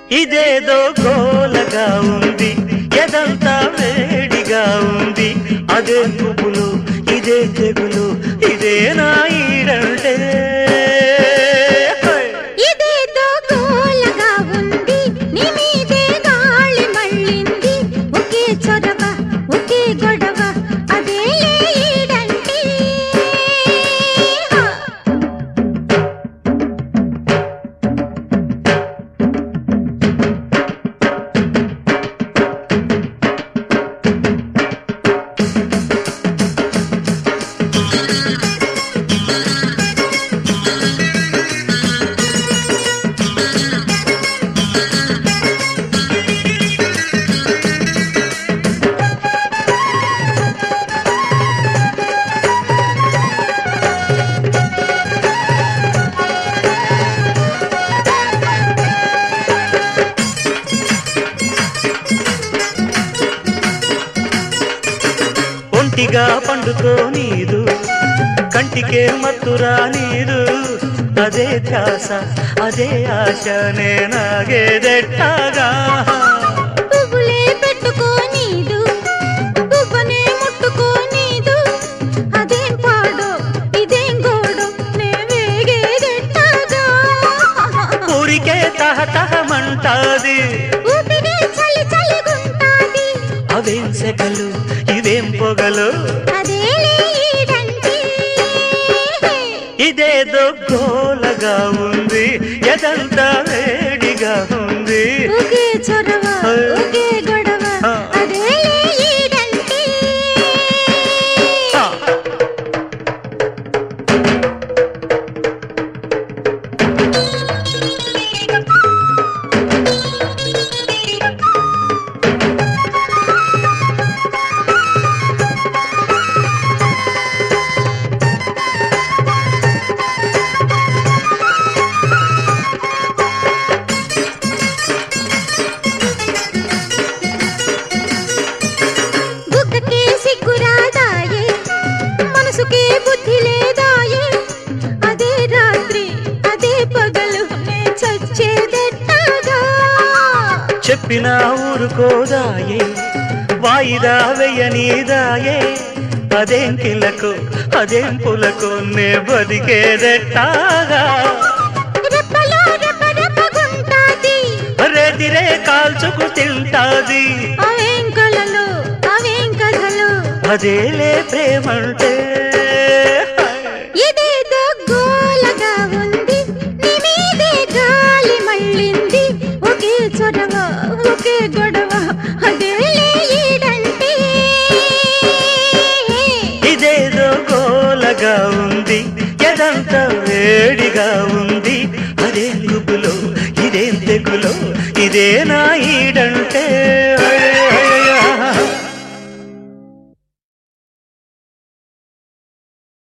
ఇదేదో గోలగా ఉంది ఎదంతా వేడిగా ఉంది అదే పువ్వులు ఇదే తెగులు ఇదే నా ఈడంటే ఇదేదో గోలగా ఉంది నీ మీదే గాలి మళ్ళింది ఒకే చొరవ ఒకే గొడవ అదే ఈడంటే హా. ఒంటిగా పండుకో నీదు కంటికే మత్తురా నీదు అదే ధ్యాస అదే ఆశ నేనాగేదెట్టాగా పువ్వులే పెట్టుకోనీదు పువ్వనే ముట్టుకోనీదు అదేం పాడో ఇదేం గోడో నే వేగేదెట్టాగా ఊరికే తహతహమంటాది ఊపిరే చలి చలిగుంటాది అవేం సెగలు ఇవేం పొగలు అదేలే ఈడంటే ఇదేదో గోలగా ఉంది ఎదంతా వేడిగా ఉంది ఒకే చొరవ ఒకే గొడవ ఆ. అదేలే ఈడంటే ఆ. బుక్కకే సిగ్గురాదాయే మనసుకే బుద్ధి లేదాయే అదే రాత్రి అదే పగలు నే చచ్చేదెట్టాగా చెప్పిన ఊరుకోదాయే వాయిదా వెయ్యనీదాయే అదేం కిలకు అదేం పులకు నే బతికేదెట్టాగా రెప్పలో రెప్ప రెప్పగుంటాది రెదిరే కాల్చుకు తింటాది అవేం కలలు అవేం కథలు అదేలే ప్రేమంటే ఇదేదో గోలగా ఉంది నీ మీదే గాలి మళ్ళింది ఒకే చొరవ ఒకే గొడవ అదేలే ఈడంటే ఇదేదో గోలగా ఉంది ఎదంతా వేడిగా ఉంది అదే గుబులో ఇదేం తెగులో ఇదే నా ఈడంటే